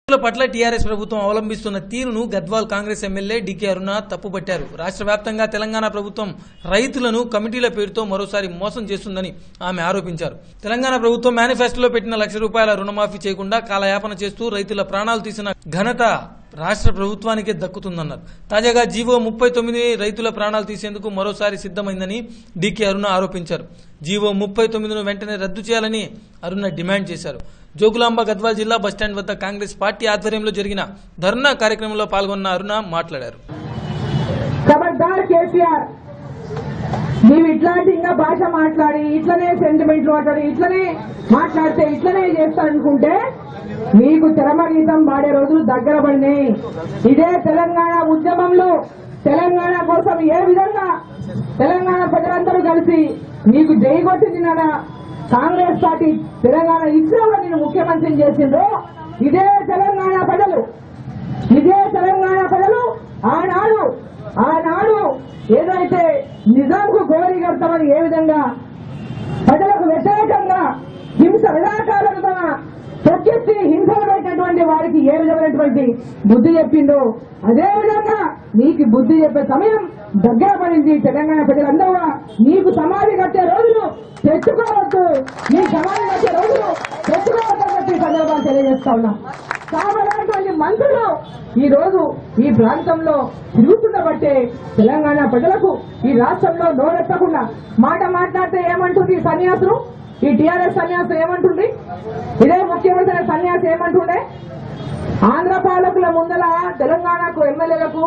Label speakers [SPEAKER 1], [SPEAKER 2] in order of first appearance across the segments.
[SPEAKER 1] రైతుల పట్ల టీఆర్ఎస్ ప్రభుత్వం అవలంబిస్తున్న తీరును గద్వాల్ కాంగ్రెస్ ఎమ్మెల్యే డికే అరుణ తప్పుపట్టారు రాష్ట్ర వ్యాప్తంగా తెలంగాణ ప్రభుత్వం రైతులను కమిటీల పేరుతో మరోసారి మోసం చేస్తుందని ఆమె ఆరోపించారు తెలంగాణ ప్రభుత్వం మేనిఫెస్టోలో పెట్టిన లక్ష రూపాయల రుణమాఫీ చేయకుండా కాలయాపన చేస్తూ రైతుల ప్రాణాలు తీసిన ఘనత రాష్ట్ర ప్రభుత్వానికే దక్కుతుందన్నారు తాజాగా జీవో ముప్పై తొమ్మిది రైతుల ప్రాణాలు తీసేందుకు మరోసారి సిద్ధమైందని డీకే అరుణ ఆరోపించారు జీవో ముప్పై తొమ్మిదిను వెంటనే రద్దు చేయాలని అరుణ డిమాండ్ చేశారు జోగులాంబ గద్వాల్ జిల్లా బస్టాండ్ వద్ద కాంగ్రెస్ పార్టీ ఆధ్వర్యంలో జరిగిన ధర్నా కార్యక్రమంలో పాల్గొన్న అరుణ మాట్లాడారు
[SPEAKER 2] ఖబర్దార్ కేసీఆర్ నీవు ఇట్లాంటి ఇంకా భాష మాట్లాడి ఇట్లనే సెంటిమెంట్లు మాట్లాడి ఇట్లనే మాట్లాడితే ఇట్లనే చేస్తారనుకుంటే నీకు చరమగీతం పాడే రోజులు దగ్గర పడినాయి ఇదే తెలంగాణ ఉద్యమంలో తెలంగాణ కోసం ఏ విధంగా తెలంగాణ ప్రజలందరూ కలిసి నీకు జై కొట్టింది నాడా కాంగ్రెస్ పార్టీ తెలంగాణ ఇచ్చినప్పుడు నేను ముఖ్యమంత్రిని చేసిండ్రో ఇదే తెలంగాణ ప్రజలు ఇదే తెలంగాణ ప్రజలు ఆనాడు ఆనాడు ఏదైతే నిజాంకు గోరీ కడతామని ఏ విధంగా ప్రజలకు వ్యతిరేకంగా హింస విధాకాలంగా ప్రత్యక్షి హింసలు పెట్టినటువంటి వారికి ఏ విధమైనటువంటి బుద్ధి చెప్పిందో అదే విధంగా నీకు బుద్ధి చెప్పే సమయం దగ్గర పడింది తెలంగాణ ప్రజలందరూ కూడా నీకు సమాధి కట్టే రోజులు తెచ్చుకోవద్దు నీ సమాధి కట్టే రోజులు తెచ్చుకోవద్దని చెప్పి ఈ సందర్భాన్ని తెలియజేస్తా ఉన్నాం కావాలన్నటువంటి మంత్రులు ఈ రోజు ఈ ప్రాంతంలో తిరుగుతున్నబట్టే తెలంగాణ ప్రజలకు ఈ రాష్ట్రంలో నోరెత్తకుండా మాట మాట్లాడితే ఏమంటుంది ఈ సన్యాసులు ఈ టీఆర్ఎస్ సన్యాసం ఏమంటుంది ఇదే ముఖ్యమంత్రి సన్యాసి ఏమంటుండే ఆంధ్ర పాలకుల ముందల తెలంగాణకు ఎమ్మెల్యేలకు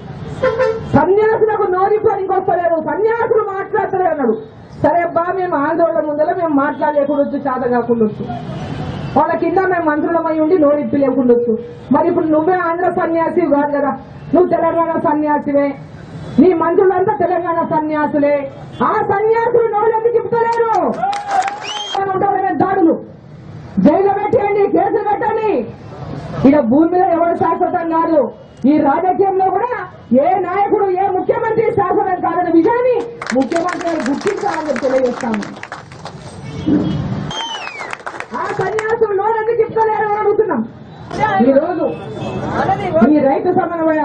[SPEAKER 2] సన్యాసులకు నోరిపోనికి వస్తలేరు సన్యాసులు మాట్లాడతలేరు అన్నాడు సరే అబ్బా మేము ఆందోళన ముందర మేము మాట్లాడలేకుండొచ్చు చేత కాకుండొచ్చు వాళ్ళ కింద మేము మంత్రులమై ఉండి నోరిప్పి లేకుండొచ్చు మరి ఇప్పుడు నువ్వే ఆంధ్ర సన్యాసి కాదు కదా నువ్వు తెలంగాణ సన్యాసివే నీ మంత్రులంతా తెలంగాణ సన్యాసులే ఆ సన్యాసులు నోరెందుకు చెప్తలేరు ఉంటారనే దాడులు జైలు పెట్టండి కేసులు పెట్టండి ఇక భూమి మీద ఎవరు శాశ్వతం కాదు ఈ రాజకీయంలో కూడా ఏ నాయకుడు ఏ ముఖ్యమంత్రి శాసనం కాదనే విషయాన్ని ముఖ్యమంత్రి గారు గుర్తించాలని చెప్పి తెలియజేస్తాము ఆ సన్యాసులు లోనెందుకు ఇస్తలేరు అని అడుగుతున్నాం ఈ రోజు ఈ రైతు సమన్వయ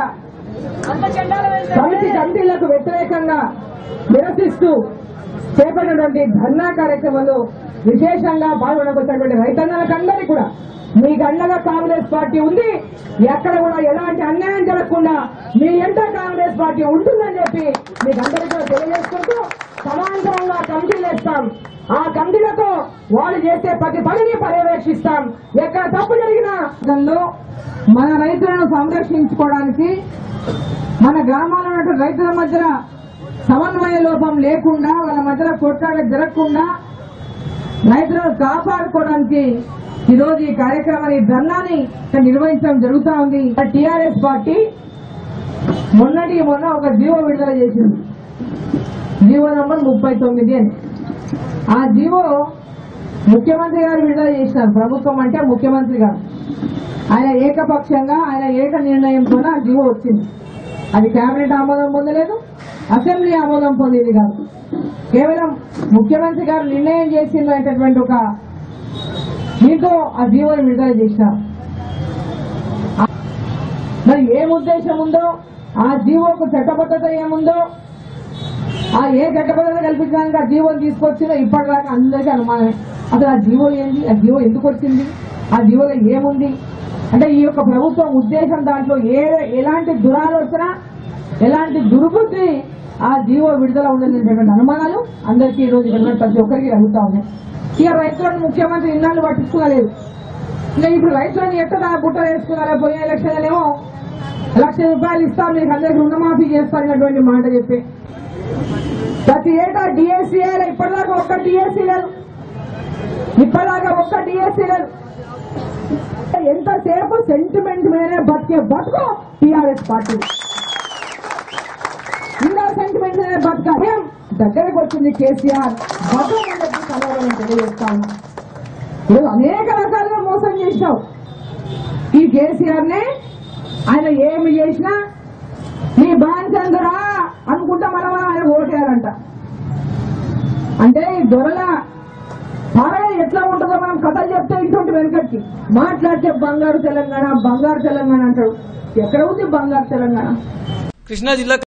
[SPEAKER 2] సమితి కమిటీలకు వ్యతిరేకంగా నిరసిస్తూ చేపట్టినటువంటి ధర్నా కార్యక్రమంలో విశేషంగా పాల్గొనవలసినటువంటి రైతన్నలకందరికీ కూడా మీకు అండగా కాంగ్రెస్ పార్టీ ఉంది ఎక్కడ కూడా ఎలాంటి అన్యాయం జరగకుండా మీ ఎంట కాంగ్రెస్ పార్టీ ఉంటుందని చెప్పి మీకు అందరికీ కూడా తెలియజేసుకుంటూ సమాంతరంగా కమిటీలు వేస్తాం ఆ కమిటీలతో వాళ్ళు చేసే ప్రతి పనిని పర్యవేక్షిస్తాం ఎక్కడ తప్పు జరిగినా దానిలో మన రైతులను సంరక్షించుకోవడానికి మన గ్రామాల్లో ఉన్నటువంటి రైతుల మధ్య సమన్వయ లోపం లేకుండా వాళ్ళ మధ్యలో కొట్లాట జరగకుండా రైతులను కాపాడుకోవడానికి ఈ రోజు ఈ కార్యక్రమాన్ని ధర్నాన్ని ఇక్కడ నిర్వహించడం జరుగుతా ఉంది టీఆర్ఎస్ పార్టీ మొన్నటి మొన్న ఒక జీవో విడుదల చేసింది జీవో నంబర్ ముప్పై తొమ్మిది అని ఆ జీవో ముఖ్యమంత్రి గారు విడుదల చేసినారు ప్రభుత్వం అంటే ముఖ్యమంత్రి గారు ఆయన ఏకపక్షంగా ఆయన ఏక నిర్ణయంతో ఆ జీవో వచ్చింది అది కేబినెట్ ఆమోదం పొందలేదు అసెంబ్లీ ఆమోదం పొందేది కాదు కేవలం ముఖ్యమంత్రి గారు నిర్ణయం చేసిందనేటటువంటి ఒక దీంతో ఆ జీవోని విడుదల చేసినారు మరి ఏం ఉద్దేశం ఉందో ఆ జీవోకు చట్టబద్ధత ఏముందో ఆ ఏ చట్టబద్ధత కల్పించడానికి ఆ జీవోని తీసుకొచ్చిందో ఇప్పటిదాకా అందరికీ అనుమానమే అసలు ఆ జీవో ఏంది ఆ జీవో ఎందుకు వచ్చింది ఆ జీవోలో ఏముంది అంటే ఈ యొక్క ప్రభుత్వం ఉద్దేశం దాంట్లో ఏ ఎలాంటి దురాలోచన ఎలాంటి దుర్బుద్ధి ఆ జీవో విడుదల ఉండలేనటువంటి అనుమానాలు అందరికీ ఈ రోజు ఇక్కడ ఉన్న ప్రతి ఒక్కరికి కలుగుతా ఉన్నాయి ఇక రైతులను ముఖ్యమంత్రి ఇన్నాళ్ళు పట్టించుకోలేదు ఇంకా ఇప్పుడు రైతులను ఎట్లా బుట్ట వేసుకున్నారా పోయిన ఎలక్షన్లనేమో లక్ష రూపాయలు ఇస్తాం మీకు అందరికి రుణమాఫీ చేస్తారన్నటువంటి మాట చెప్పి ప్రతి ఏటా డిఎస్సీ ఇప్పటిదాకా ఒక్క డిఎస్సీ లేదు ఇప్పటిదాకా ఒక్క డిఎస్సీ లేదు ఎంతసేపు సెంటిమెంట్ మీదనే బతికే బతుకు టీఆర్ఎస్ పార్టీ ఇంకా సెంటిమెంట్ మీదనే బతకం దగ్గరకు వచ్చింది కేసీఆర్ బతుకు అని చెప్పి సందర్భంగా తెలియజేస్తా ఉన్నా ఇప్పుడు అనేక రకాలుగా మోసం చేసినావు ఈ కేసీఆర్ నే ఆయన ఏమి చేసినా నీ బాంచందరా అనుకుంటా మనం ఆయన ఓటేయాలంట అంటే ఈ దొరల పాలన ఎట్లా ఉంటుందో మనం కథలు చెప్తే ఇటువంటి వెనకటికి మాట్లాడితే బంగారు తెలంగాణ బంగారు తెలంగాణ అంటాడు ఎక్కడ ఉంది బంగారు తెలంగాణ
[SPEAKER 1] కృష్ణా జిల్లా